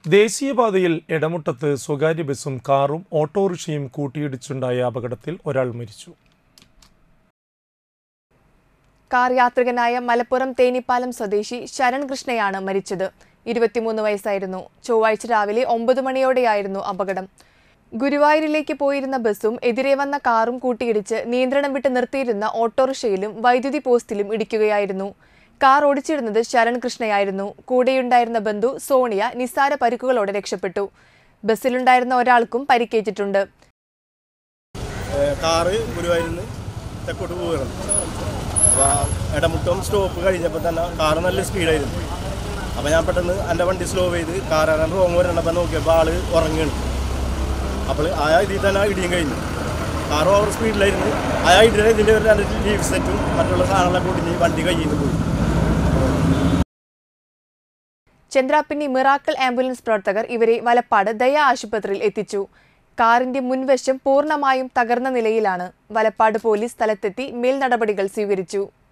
ദേശീയപാതയിൽ ഇടമുട്ടത്ത് സ്വകാര്യ ബസും കാറും ഓട്ടോറിക്ഷയും കൂട്ടിയിടിച്ചുണ്ടായ അപകടത്തിൽ ഒരാൾ മരിച്ചു കാർ യാത്രികനായ മലപ്പുറം തേനിപ്പാലം സ്വദേശി ശരൺ കൃഷ്ണയാണ് മരിച്ചത് ഇരുപത്തിമൂന്ന് വയസ്സായിരുന്നു ചൊവ്വാഴ്ച രാവിലെ ഒമ്പത് മണിയോടെയായിരുന്നു അപകടം ഗുരുവായൂരിലേക്ക് പോയിരുന്ന ബസ്സും എതിരെ വന്ന കാറും കൂട്ടിയിടിച്ച് നിയന്ത്രണം വിട്ട് നിർത്തിയിരുന്ന ഓട്ടോറിക്ഷയിലും വൈദ്യുതി പോസ്റ്റിലും ഇടിക്കുകയായിരുന്നു കാർ ഓടിച്ചിരുന്നത് ശരൺ കൃഷ്ണയായിരുന്നു കൂടെയുണ്ടായിരുന്ന ബന്ധു സോണിയ നിസ്സാര പരിക്കുകളോടെ രക്ഷപ്പെട്ടു ബസ്സിലുണ്ടായിരുന്ന ഒരാൾക്കും പരിക്കേറ്റിട്ടുണ്ട് ഏഹ് കാറ് ഗുരുവായൂരിന്ന് തെക്കോട്ട് പോവുകയാണ് അപ്പോൾ ഇടമുട്ടം സ്റ്റോപ്പ് കഴിഞ്ഞപ്പോൾ തന്നെ കാറ് നല്ല സ്പീഡായിരുന്നു അപ്പോൾ ഞാൻ പെട്ടെന്ന് എൻ്റെ വണ്ടി സ്ലോ ചെയ്ത് കാറാണ് റോങ് വരണപ്പോൾ നോക്കിയപ്പോൾ ആള് ഉറങ്ങുകയാണ് അപ്പോൾ ആ ഇതിൽ തന്നെ ഇടിയും കഴിഞ്ഞു കാറ് ഓവർ സ്പീഡിലായിരുന്നു ആ ഇടിയുടെ ഇതിൻ്റെ ഒരു രണ്ട് ലീവ് സെറ്റും മറ്റുള്ള സാധനങ്ങളൊക്കെ ഒടിഞ്ഞ് വണ്ടി കയ്യിൽ നിന്ന് പോയി ചന്ദ്രാപ്പിന്നി മിറാക്കിൾ ആംബുലൻസ് പ്രവർത്തകർ ഇവരെ വലപ്പാട് ദയ ആശുപത്രിയിൽ എത്തിച്ചു കാറിന്റെ മുൻവശം പൂർണ്ണമായും തകർന്ന നിലയിലാണ് വലപ്പാട് പോലീസ് സ്ഥലത്തെത്തി മേൽ നടപടികൾ സ്വീകരിച്ചു